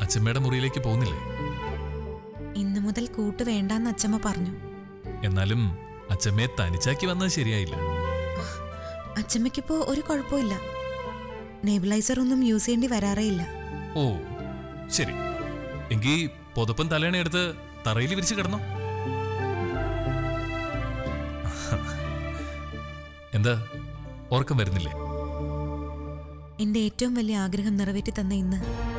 അച്ഛമ്മയുടെ മുറിയിലേക്ക് പോകുന്നില്ലേ ഇന്നു മുതൽ കൂട്ട് വേണ്ടാന്ന് അച്ചമ്മ പറഞ്ഞു എന്നാലും അച്ഛമ്മയെ തനിച്ചാക്കി വന്നത് ശരിയായില്ല അച്ചമ്മയ്ക്കിപ്പോ ഒരു കുഴപ്പമില്ല നെബിലൈസർ ഒന്നും യൂസ് ചെയ്യേണ്ടി വരാറേ ഇല്ല ഓ ശരി എങ്കിൽ പുതപ്പും തലേണ എടുത്ത് തറയിൽ വിരിച്ച് കിടന്നോ എന്താ ഉറക്കം വരുന്നില്ലേ എന്റെ ഏറ്റവും വലിയ ആഗ്രഹം നിറവേറ്റി തന്ന ഇന്ന്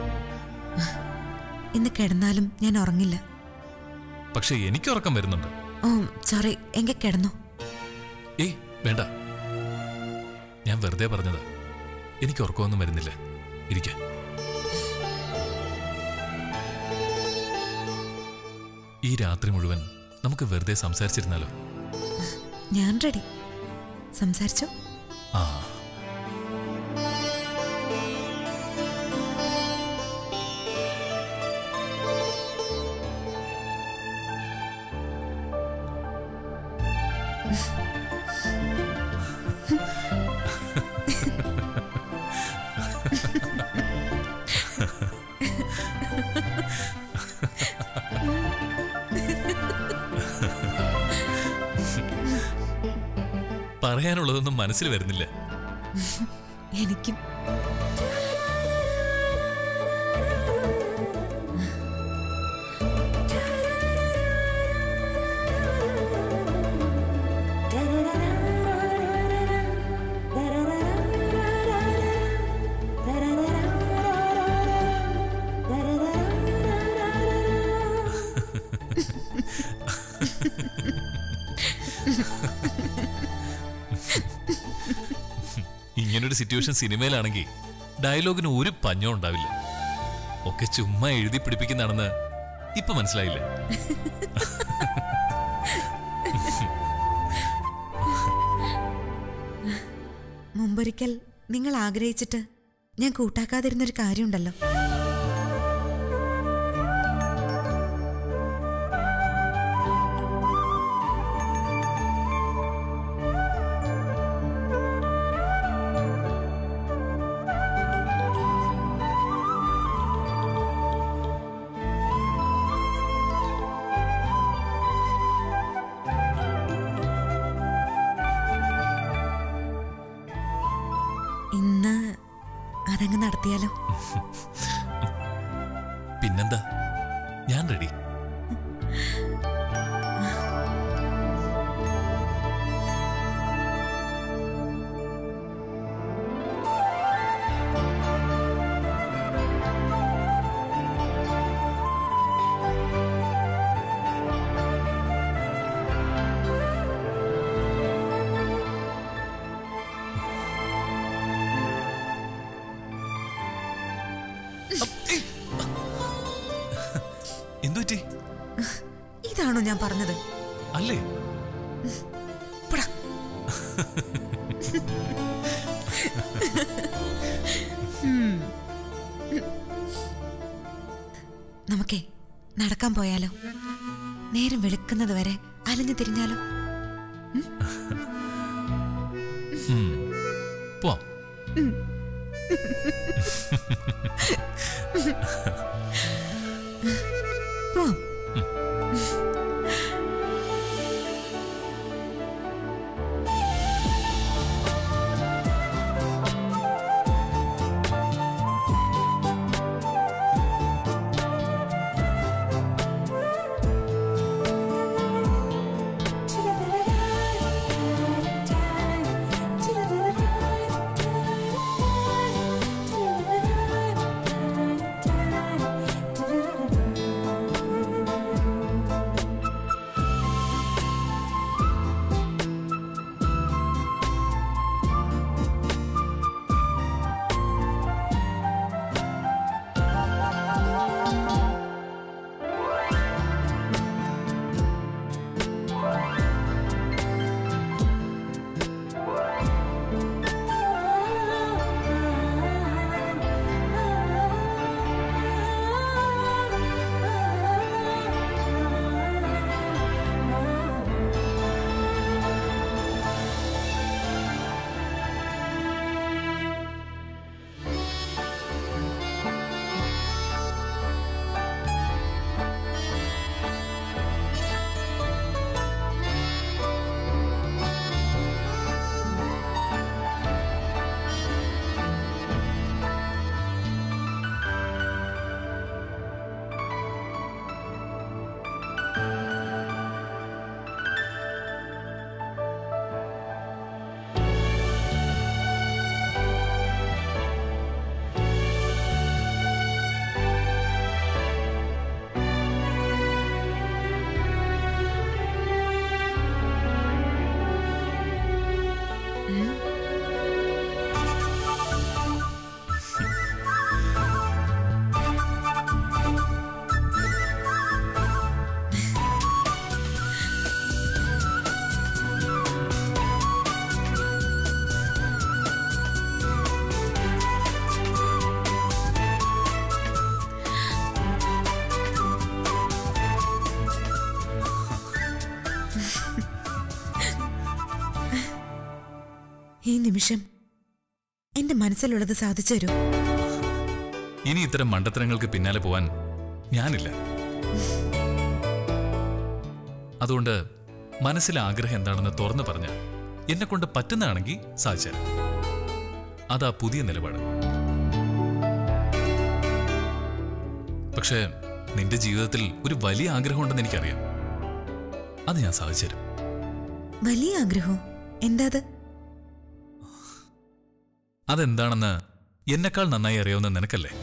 ഇന്ന് കിടന്നാലും ഞാൻ ഉറങ്ങില്ല പക്ഷെ എനിക്ക് ഉറക്കം വരുന്നുണ്ട് ഓ സോറി എങ്കിൽ കിടന്നു ഏയ് വേണ്ട ഞാൻ വെറുതെ പറഞ്ഞതാ എനിക്ക് ഉറക്കമൊന്നും വരുന്നില്ല ഇരിക്ക ഈ രാത്രി മുഴുവൻ നമുക്ക് വെറുതെ സംസാരിച്ചിരുന്നാലോ ഞാൻ റെഡി സംസാരിച്ചോ ആ പറയാനുള്ളതൊന്നും മനസ്സിൽ വരുന്നില്ല എനിക്കും ഇങ്ങനൊരു സിറ്റുവേഷൻ സിനിമയിലാണെങ്കിൽ ഡയലോഗിന് ഒരു പഞ്ഞോ ഉണ്ടാവില്ല ഒക്കെ ചുമ്മാ എഴുതി പിടിപ്പിക്കുന്നതാണെന്ന് ഇപ്പൊ മനസ്സിലായില്ലേ മുമ്പൊരിക്കൽ നിങ്ങൾ ആഗ്രഹിച്ചിട്ട് ഞാൻ കൂട്ടാക്കാതിരുന്നൊരു കാര്യമുണ്ടല്ലോ ഇന്ന് അതങ്ങ് നടത്തിയാലോ പിന്നെന്താ ഞാൻ റെഡി എന്തുപറ്റി ഇതാണോ ഞാൻ പറഞ്ഞത് അല്ലേ പോടാ. ഉം. നമുക്കേ നടക്കാൻ പോയാലോ നേരം വെളുക്കുന്നത് വരെ അലഞ്ഞു തിരിഞ്ഞാലോ ഉം. പോവാം പോവാം Thank you. നിമിഷം എന്റെ മനസ്സിലുള്ളത് സാധിച്ചു തരൂ ഇനി ഇത്തരം മണ്ടത്തരങ്ങൾക്ക് പിന്നാലെ പോവാൻ ഞാനില്ല അതുകൊണ്ട് മനസ്സിലെ ആഗ്രഹം എന്താണെന്ന് തുറന്നു പറഞ്ഞ എന്നെ കൊണ്ട് പറ്റുന്നതാണെങ്കിൽ സാധിച്ചുതരാം അതാ പുതിയ നിലപാട് പക്ഷേ നിന്റെ ജീവിതത്തിൽ ഒരു വലിയ ആഗ്രഹമുണ്ടെന്ന് എനിക്കറിയാം അത് ഞാൻ സാധിച്ചുതരും വലിയ ആഗ്രഹം എന്താ അത് അതെന്താണെന്ന് എന്നെക്കാൾ നന്നായി അറിയാവുന്ന നിനക്കല്ലേ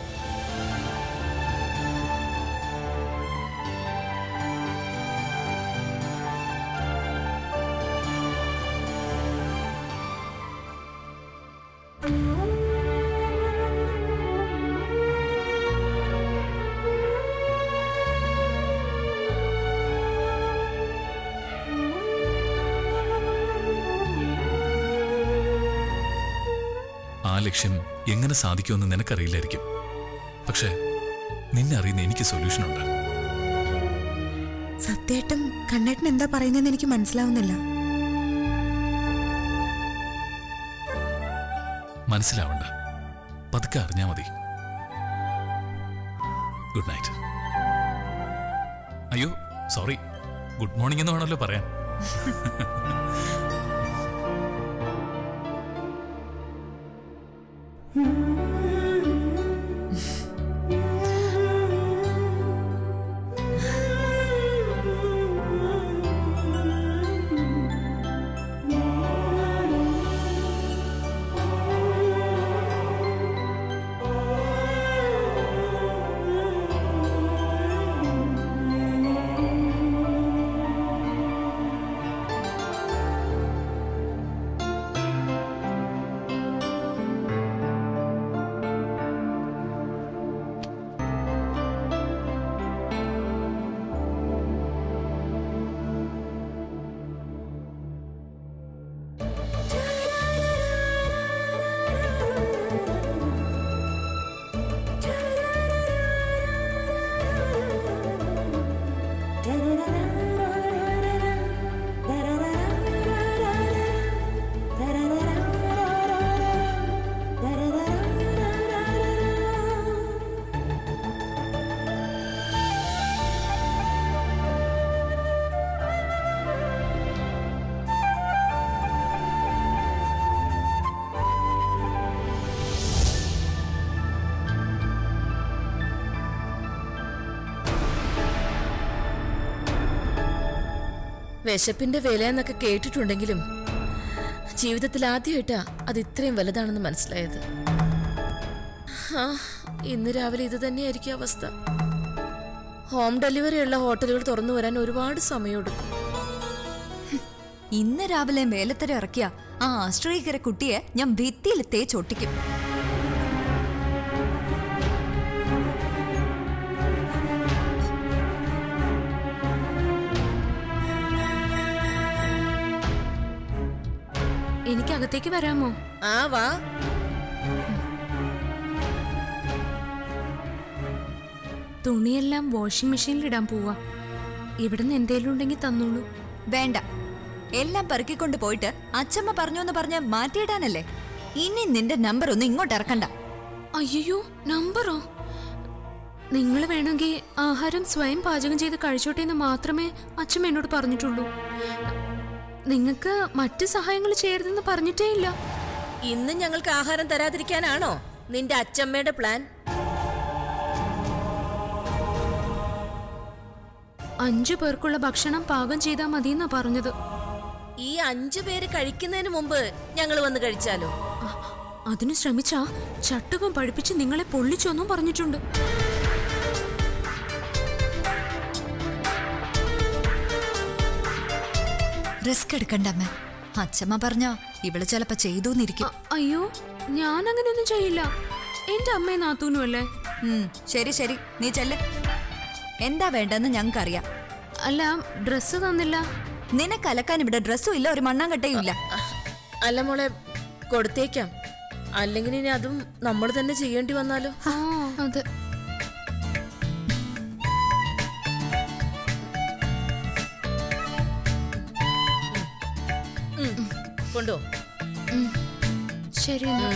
ആ ലക്ഷ്യം എങ്ങനെ സാധിക്കുമെന്ന് നിനക്കറിയില്ലായിരിക്കും പക്ഷേ നിന്നെ അറിയുന്ന എനിക്ക് സൊല്യൂഷനുണ്ട് സത്യായിട്ടും കണ്ണേട്ടൻ എന്താ പറയുന്നതെന്ന് എനിക്ക് മനസ്സിലാവുന്നില്ല മനസ്സിലാവണ്ട പതുക്കെ അറിഞ്ഞാ മതി ഗുഡ് നൈറ്റ് അയ്യോ സോറി ഗുഡ് മോർണിംഗ് എന്ന് വേണമല്ലോ പറയാൻ വിശപ്പിന്റെ വില എന്നൊക്കെ കേട്ടിട്ടുണ്ടെങ്കിലും ജീവിതത്തിൽ ആദ്യമായിട്ടാ അത് ഇത്രയും വലുതാണെന്ന് മനസ്സിലായത് ആ, ഇന്ന് രാവിലെ ഇത് തന്നെയായിരിക്കും അവസ്ഥ ഹോം ഡെലിവറി ഉള്ള ഹോട്ടലുകൾ തുറന്നു വരാൻ ഒരുപാട് സമയമെടുക്കും ഇന്ന് രാവിലെ മേലത്തര ഇറക്കിയ ആ ആശ്രയിക്കര കുട്ടിയെ ഞാൻ ഭിത്തിയിൽ തേച്ചൊട്ടിക്കും എനിക്ക് അകത്തേക്ക് വരാമോ ആ വാ തുണിയെല്ലാം വാഷിംഗ് മെഷീനിൽ ഇടാൻ പോവാ ഇവിടുന്ന് എന്തേലും ഉണ്ടെങ്കിൽ തന്നോളൂ വേണ്ട എല്ലാം പെറുക്കിക്കൊണ്ട് പോയിട്ട് അച്ഛമ്മ പറഞ്ഞു എന്ന് പറഞ്ഞ് മാറ്റിയിടാനല്ലേ ഇനി നിന്റെ നമ്പർ ഒന്നും ഇങ്ങോട്ട് ഇറക്കണ്ട അയ്യോ നമ്പറോ നിങ്ങൾ വേണമെങ്കിൽ ആഹാരം സ്വയം പാചകം ചെയ്ത് കഴിച്ചോട്ടെ എന്ന് മാത്രമേ അച്ഛമ്മ എന്നോട് പറഞ്ഞിട്ടുള്ളൂ നിങ്ങൾക്ക് മറ്റ് സഹായങ്ങൾ ചെയ്യരുതെന്ന് പറഞ്ഞിട്ടേ ഇല്ല ഇന്ന് ഞങ്ങൾക്ക് ആഹാരം തരാതിരിക്കാനാണോ നിന്റെ അച്ചമ്മയുടെ പ്ലാൻ അഞ്ചു പേർക്കുള്ള ഭക്ഷണം പാകം ചെയ്താൽ മതിയെന്നാ പറഞ്ഞത് ഈ അഞ്ചു പേര് കഴിക്കുന്നതിന് മുമ്പ് ഞങ്ങൾ വന്ന് കഴിച്ചാലോ അ- അതിന് ശ്രമിച്ചാ ചട്ടുകം പഠിപ്പിച്ച് നിങ്ങളെ പൊള്ളിച്ചൊന്നും പറഞ്ഞിട്ടുണ്ട് റിസ്ക് എടുക്കണ്ട അമ്മ അച്ഛമ്മ പറഞ്ഞോ ഇവള് ചിലപ്പോ ചെയ്തൂന്നിരിക്കും അ- അയ്യോ ഞാൻ അങ്ങനെയൊന്നും ചെയ്യില്ല എന്റെ അമ്മയും നാത്തൂനും അല്ലേ ഉം, ശരി ശരി നീ ചെല്ല് എന്താ വേണ്ടെന്ന് ഞങ്ങൾക്കറിയാം അല്ല ഡ്രസ്സ് തന്നില്ല നിനക്ക് അലക്കാൻ ഇവിടെ ഡ്രസ്സും ഇല്ല ഒരു മണ്ണാങ്കട്ടയും ഇല്ല അല്ല മോളെ കൊടുത്തേക്കാം അല്ലെങ്കിൽ ഇനി അതും നമ്മൾ തന്നെ ചെയ്യേണ്ടി വന്നാലോ ആ അതെ കൊണ്ടോ ഉം. ശരി എന്നാ.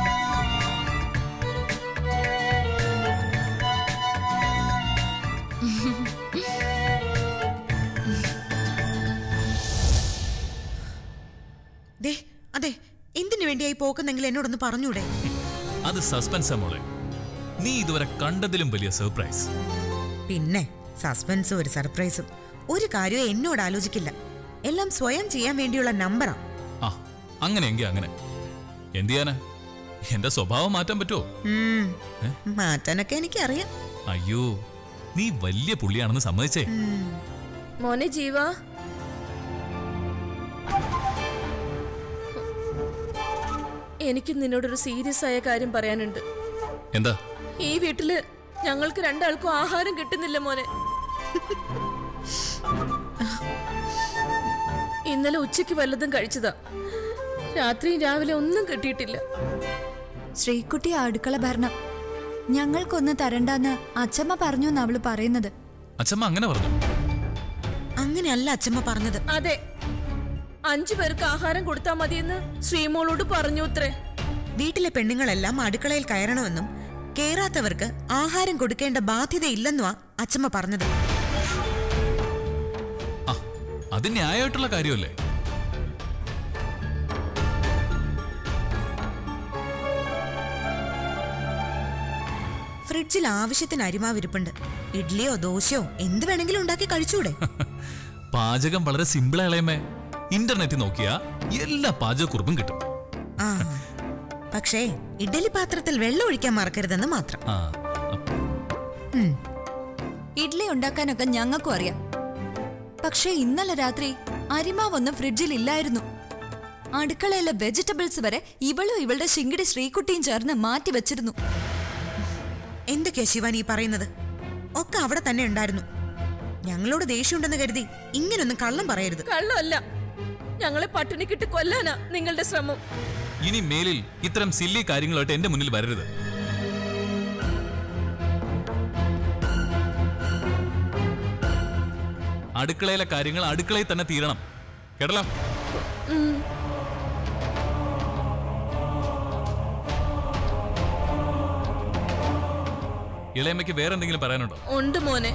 ദേ അതെ എന്തിനു വേണ്ടിയായി പോക്കുന്നെങ്കിൽ എന്നോടൊന്ന് പറഞ്ഞൂടെ അത് സസ്പെൻസാ മോളെ നീ ഇതുവരെ കണ്ടതിലും വലിയ സർപ്രൈസ് പിന്നെ സസ്പെൻസും ഒരു സർപ്രൈസും ഒരു കാര്യവും എന്നോട് ആലോചിക്കില്ല എല്ലാം സ്വയം ചെയ്യാൻ വേണ്ടിയുള്ള നമ്പറാ ആ അങ്ങനെയെങ്കിൽ അങ്ങനെ എന്ത് ചെയ്യാനാ എന്റെ സ്വഭാവം മാറ്റാൻ പറ്റുമോ ഉം. മാറ്റാനൊക്കെ എനിക്കറിയാം അയ്യോ നീ വലിയ പുള്ളിയാണെന്ന് സമ്മതിച്ചേ ഉം. മോനെ ജീവ എനിക്ക് നിന്നോടൊരു സീരിയസ് ആയ കാര്യം പറയാനുണ്ട് എന്താ ഈ വീട്ടില് ഞങ്ങൾക്ക് രണ്ടാൾക്കും ആഹാരം കിട്ടുന്നില്ല മോനെ ഇന്നലെ ഉച്ചയ്ക്ക് വല്ലതും കഴിച്ചതാ രാത്രിയും രാവിലെ ഒന്നും കിട്ടിയിട്ടില്ല ശ്രീകുട്ടി അടുക്കള ഭരണം ഞങ്ങൾക്കൊന്ന് തരണ്ടാന്ന് അച്ഛമ്മ പറഞ്ഞു എന്ന് അവള് പറയുന്നത് അച്ഛമ്മ അങ്ങനെ പറഞ്ഞു അങ്ങനെയല്ല അച്ഛമ്മ പറഞ്ഞത് അതെ അഞ്ചു പേർക്ക് ആഹാരം കൊടുത്താൽ മതിയെന്ന് ശ്രീമോളോട് പറഞ്ഞു അത്രേ വീട്ടിലെ പെണ്ണുങ്ങളെല്ലാം അടുക്കളയിൽ കയറണമെന്നും കേറാത്തവർക്ക് ആഹാരം കൊടുക്കേണ്ട ബാധ്യതയില്ലെന്നുവാ അച്ഛമ്മ പറഞ്ഞത് ആ അത് ന്യായമായിട്ടുള്ള കാര്യമല്ലേ ഫ്രിഡ്ജിൽ ആവശ്യത്തിന് അരിമാവിരിപ്പുണ്ട് ഇഡ്ഡലിയോ ദോശയോ എന്ത് വേണമെങ്കിലും ഉണ്ടാക്കി കഴിച്ചൂടെ പാചകം വളരെ സിമ്പിൾ ഇളയമേ ഇന്റർനെറ്റിൽ നോക്കിയാ എല്ലാ പാചകക്കുറിപ്പും കിട്ടും ആ പക്ഷേ ഇഡ്ഡലി പാത്രത്തിൽ വെള്ളം ഒഴിക്കാൻ മറക്കരുതെന്ന് മാത്രം ആ ഉം. ഇഡ്ഡലി ഉണ്ടാക്കാനൊക്കെ ഞങ്ങൾക്കും അറിയാം പക്ഷേ ഇന്നലെ രാത്രി അരിമാവൊന്നും ഫ്രിഡ്ജിൽ ഇല്ലായിരുന്നു അടുക്കളയിലെ വെജിറ്റബിൾസ് വരെ ഇവളും ഇവളുടെ ശിങ്കിടി ശ്രീകുട്ടിയും ചേർന്ന് മാറ്റി വെച്ചിരുന്നു എന്തൊക്കെയാ ശിവാൻ ഈ പറയുന്നത് ഒക്കെ അവിടെ തന്നെ ഉണ്ടായിരുന്നു ഞങ്ങളോട് ദേഷ്യമുണ്ടെന്ന് കരുതി ഇങ്ങനൊന്നും കള്ളം പറയരുത് കള്ളമല്ല ഞങ്ങളെ പട്ടിണിക്കിട്ട് കൊല്ലാനാ നിങ്ങളുടെ ശ്രമം ഇനി മേലിൽ ഇത്തരം സില്ലി കാര്യങ്ങളായിട്ട് എന്റെ മുന്നിൽ വരരുത് അടുക്കളയിലെ കാര്യങ്ങൾ അടുക്കളയിൽ തന്നെ തീരണം കേട്ടല്ലോ ഇളയമ്മയ്ക്ക് വേറെ എന്തെങ്കിലും പറയാനുണ്ടോ ഉണ്ട് മോനെ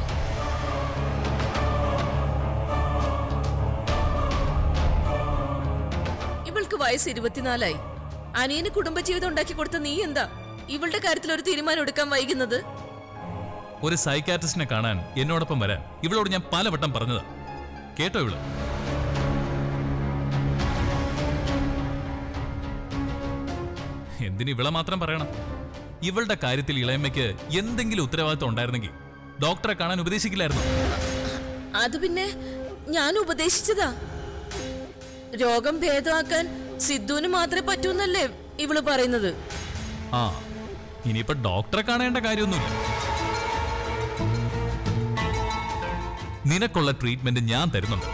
ഇവൾക്ക് വയസ്സ് ഇരുപത്തിനാലായി അനിയന് കുടുംബജീവിതം ഉണ്ടാക്കി കൊടുത്ത നീ എന്താ ഇവളുടെ കാര്യത്തിൽ ഒരു തീരുമാനം എടുക്കാൻ വൈകുന്നത് ഒരു സൈക്കാട്രിസ്റ്റിനെ കാണാൻ എന്നോടൊപ്പം വരാൻ ഇവളോട് ഞാൻ പലവട്ടം പറഞ്ഞതാ കേട്ടോ ഇവള് എന്തിന് ഇവളെ മാത്രം പറയണം ഇവളുടെ കാര്യത്തിൽ ഇളയമ്മയ്ക്ക് എന്തെങ്കിലും ഉത്തരവാദിത്വം ഉണ്ടായിരുന്നെങ്കിൽ ഡോക്ടറെ കാണാൻ ഉപദേശിക്കില്ലായിരുന്നു അത് പിന്നെ ഞാൻ ഉപദേശിച്ചതാ രോഗം ഭേദമാക്കാൻ സിദ്ധുവിന് മാത്രമേ പറ്റൂന്നല്ലേ ഇവള് പറയുന്നത് ആ ഇനിയിപ്പോ ഡോക്ടറെ കാണേണ്ട കാര്യമൊന്നുമില്ല നിനക്കുള്ള ട്രീറ്റ്മെന്റ് ഞാൻ തരുന്നുണ്ട്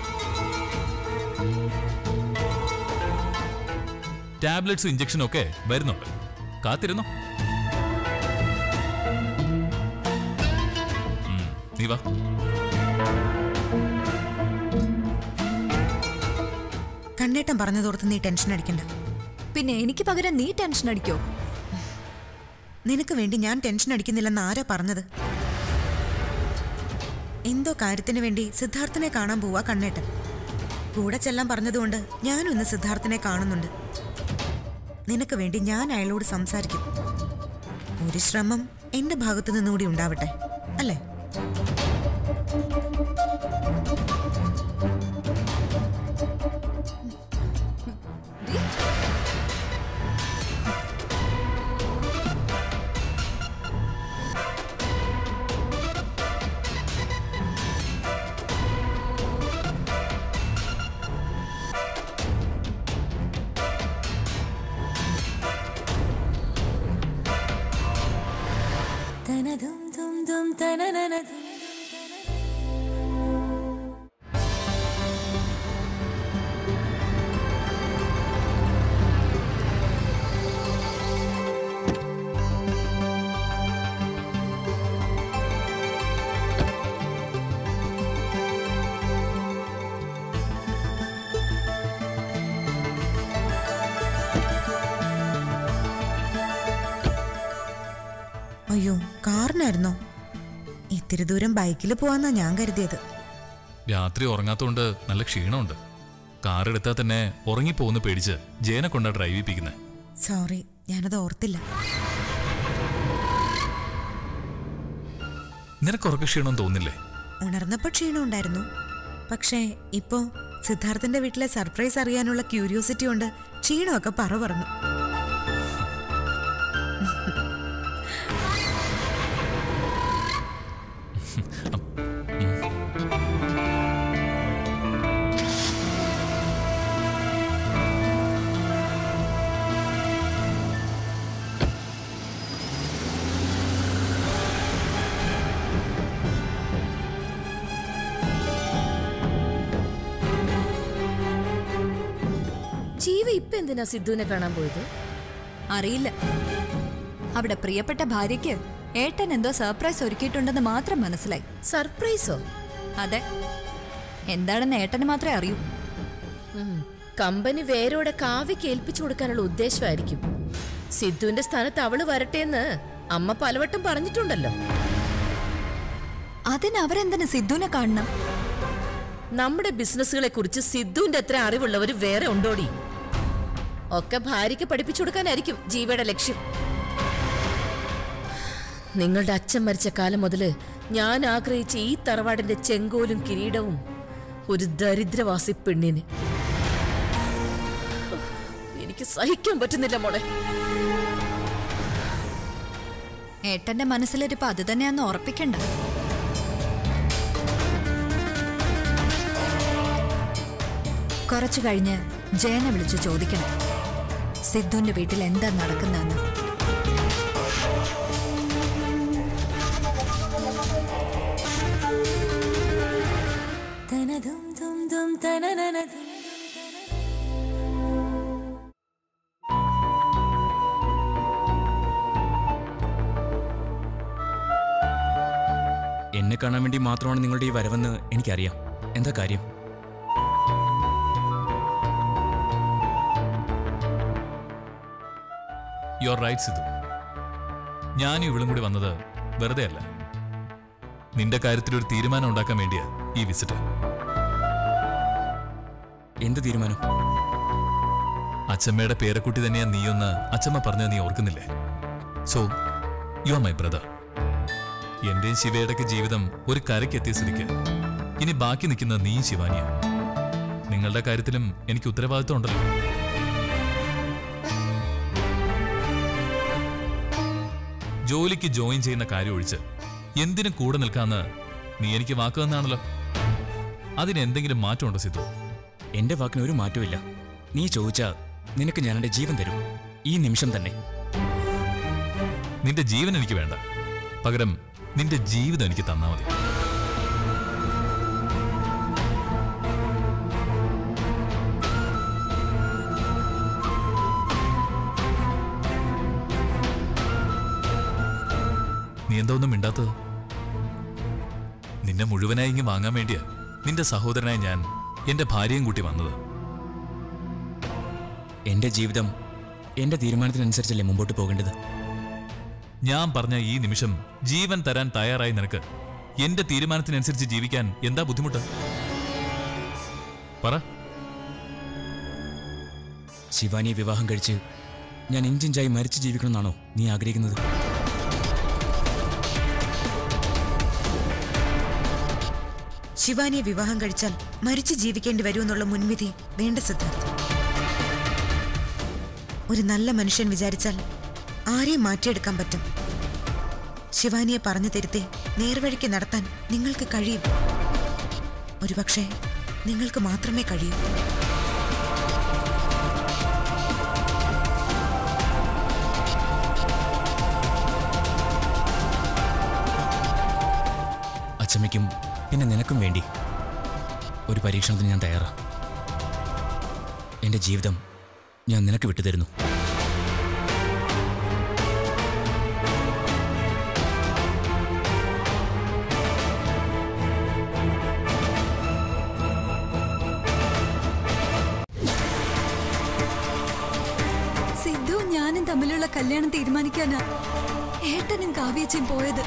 ടാബ്ലറ്റ്സും ഇഞ്ചക്ഷനും ഒക്കെ വരുന്നുണ്ട് കാത്തിരുന്നോ ഉം, നീ വാ കണ്ണേട്ടൻ പറഞ്ഞതോർത്ത് നീ ടെൻഷൻ അടിക്കണ്ട പിന്നെ എനിക്ക് പകരം നീ ടെൻഷൻ അടിക്കോ നിനക്ക് വേണ്ടി ഞാൻ ടെൻഷൻ അടിക്കുന്നില്ലെന്ന് ആരാ പറഞ്ഞത് എന്തോ കാര്യത്തിന് വേണ്ടി സിദ്ധാർത്ഥനെ കാണാൻ പോവാ കണ്ണേട്ടൻ കൂടെ ചെല്ലാൻ പറഞ്ഞതുകൊണ്ട് ഞാനും ഇന്ന് സിദ്ധാർത്ഥനെ കാണുന്നുണ്ട് നിനക്ക് വേണ്ടി ഞാൻ അയാളോട് സംസാരിക്കും ഒരു ശ്രമം എന്റെ ഭാഗത്തു നിന്നുകൂടി ഉണ്ടാവട്ടെ അല്ലേ അയ്യോ കാറിനായിരുന്നോ ഇത്തിരി ദൂരം ബൈക്കിൽ പോവാന്നാ ഞാൻ കരുതിയത് രാത്രി ഉറങ്ങാത്തോണ്ട് നല്ല ക്ഷീണമുണ്ട് കാർ എടുത്താൽ തന്നെ ഉറങ്ങിപ്പോന്ന് പേടിച്ച് ജയനെ കൊണ്ടാ ഡ്രൈവ് ചെയ്യിപ്പിക്കുന്നത് സോറി ഞാനത് ഓർത്തില്ല നിനക്ക് ഉറക്ക ക്ഷീണം തോന്നില്ലേ ഉണർന്നപ്പോൾ ക്ഷീണം ഉണ്ടായിരുന്നു പക്ഷേ ഇപ്പോ സിദ്ധാർത്ഥന്റെ വീട്ടിലെ സർപ്രൈസ് അറിയാനുള്ള ക്യൂരിയോസിറ്റി കൊണ്ട് ക്ഷീണമൊക്കെ പറ പറഞ്ഞു ജീവ ഇപ്പൊ എന്തിനാ സിദ്ധുവിനെ കാണാൻ പോയത് അറിയില്ല അവിടെ പ്രിയപ്പെട്ട ഭാര്യയ്ക്ക് ഏട്ടൻ എന്തോ സർപ്രൈസ് ഒരുക്കിയിട്ടുണ്ടെന്ന് മാത്രം മനസ്സിലായി സർപ്രൈസോ അതെ എന്താണെന്ന് ഏട്ടന് മാത്രമേ അറിയൂ ഉം. കമ്പനി വേരോടെ കാവ്യക്ക് ഏൽപ്പിച്ചു കൊടുക്കാനുള്ള ഉദ്ദേശമായിരിക്കും സിദ്ധുവിന്റെ സ്ഥാനത്ത് അവള് വരട്ടെ എന്ന് അമ്മ പലവട്ടം പറഞ്ഞിട്ടുണ്ടല്ലോ അതിന് അവരെന്തിനു സിദ്ധുവിനെ കാണണം നമ്മുടെ ബിസിനസ്സുകളെ കുറിച്ച് സിദ്ധുവിന്റെ അത്ര അറിവുള്ളവർ വേറെ ഉണ്ടോടി ഒക്കെ ഭാര്യയ്ക്ക് പഠിപ്പിച്ചു കൊടുക്കാനായിരിക്കും ജീവയുടെ ലക്ഷ്യം നിങ്ങളുടെ അച്ഛൻ മരിച്ച കാലം മുതല് ഞാൻ ആഗ്രഹിച്ച ഈ തറവാടിന്റെ ചെങ്കോലും കിരീടവും ഒരു ദരിദ്രവാസി പെണ്ണിന് എനിക്ക് സഹിക്കാൻ പറ്റുന്നില്ല മോളെ ഏട്ടന്റെ മനസ്സിലിരിപ്പ് അത് തന്നെയാന്ന് ഉറപ്പിക്കണ്ട കുറച്ചു കഴിഞ്ഞ് ജയനെ വിളിച്ചു ചോദിക്കണം സിദ്ധുവിന്റെ വീട്ടിൽ എന്താ നടക്കുന്നതെന്ന് എന്നെ കാണാൻ വേണ്ടി മാത്രമാണ് നിങ്ങളുടെ ഈ വരവെന്ന് എനിക്കറിയാം എന്താ കാര്യം യു ആർ റൈറ്റ് സിദ്ധു ഞാനും ഇവളും കൂടി വന്നത് വെറുതെ അല്ല നിന്റെ കാര്യത്തിൽ ഒരു തീരുമാനം ഉണ്ടാക്കാൻ വേണ്ടിയാ ഈ വിസിറ്റ് എന്ത് തീരുമാനം അച്ഛമ്മയുടെ പേരക്കുട്ടി തന്നെയാ നീയൊന്ന് അച്ഛമ്മ പറഞ്ഞത് നീ ഓർക്കുന്നില്ലേ so you are my brother എന്റെയും ശിവയുടെയൊക്കെ ജീവിതം ഒരു കരയ്ക്കെത്തിയ സ്ഥിതിക്ക് ഇനി ബാക്കി നിൽക്കുന്ന നീ ശിവാനിയ നിങ്ങളുടെ കാര്യത്തിലും എനിക്ക് ഉത്തരവാദിത്വം ഉണ്ടല്ലോ ജോലിക്ക് ജോയിൻ ചെയ്യുന്ന കാര്യം ഒഴിച്ച് എന്തിനും കൂടെ നിൽക്കാന്ന് നീ എനിക്ക് വാക്ക് തന്നാണല്ലോ അതിന് എന്തെങ്കിലും മാറ്റമുണ്ടോ സിദ്ധു എന്റെ വാക്കിന് ഒരു മാറ്റവും നീ ചോദിച്ചാ നിനക്ക് ഞാൻ എന്റെ ജീവൻ തരും ഈ നിമിഷം തന്നെ നിന്റെ ജീവൻ എനിക്ക് വേണ്ട പകരം നിന്റെ ജീവിതം എനിക്ക് തന്നാ മതി നീ എന്താ ഒന്നും മിണ്ടാത്തത് നിന്നെ മുഴുവനായി ഇങ്ങ് വാങ്ങാൻ വേണ്ടിയാ നിന്റെ സഹോദരനായി ഞാൻ എന്റെ ഭാര്യയും കൂട്ടി വന്നത് എന്റെ ജീവിതം എന്റെ തീരുമാനത്തിനനുസരിച്ചല്ലേ മുമ്പോട്ട് പോകേണ്ടത് ഞാൻ പറഞ്ഞ ഈ നിമിഷം ജീവൻ തരാൻ തയ്യാറായി നിനക്ക് എന്റെ തീരുമാനത്തിനനുസരിച്ച് ജീവിക്കാൻ എന്താ ബുദ്ധിമുട്ട് പറ ശിവാനിയെ വിവാഹം കഴിച്ച് ഞാൻ ഇഞ്ചിഞ്ചായി മരിച്ചു ജീവിക്കണമെന്നാണോ നീ ആഗ്രഹിക്കുന്നത് ശിവാനിയെ വിവാഹം കഴിച്ചാൽ മരിച്ചു ജീവിക്കേണ്ടി വരുമെന്നുള്ള മുൻവിധി വേണ്ട സിദ്ധാർത്ഥ് ഒരു നല്ല മനുഷ്യൻ വിചാരിച്ചാൽ ആരെയും മാറ്റിയെടുക്കാൻ പറ്റും ശിവാനിയെ പറഞ്ഞു തിരുത്തി നേർവഴിക്ക് നടത്താൻ നിങ്ങൾക്ക് കഴിയും ഒരുപക്ഷെ നിങ്ങൾക്ക് മാത്രമേ കഴിയൂ അച്ചമ്മയ്ക്കും പിന്നെ നിനക്കും വേണ്ടി ഒരു പരീക്ഷണത്തിന് ഞാൻ തയ്യാറാ എന്റെ ജീവിതം ഞാൻ നിനക്ക് വിട്ടുതരുന്നു സിദ്ധുവും ഞാനും തമ്മിലുള്ള കല്യാണം തീരുമാനിക്കാനാ ഏട്ടനും കാവ്യച്ചയും പോയത്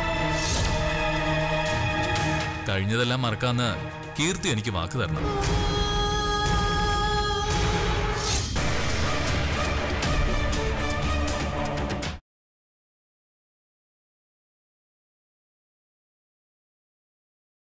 കഴിഞ്ഞതെല്ലാം മറക്കാന്ന് കീർത്തി എനിക്ക് വാക്ക് തരണം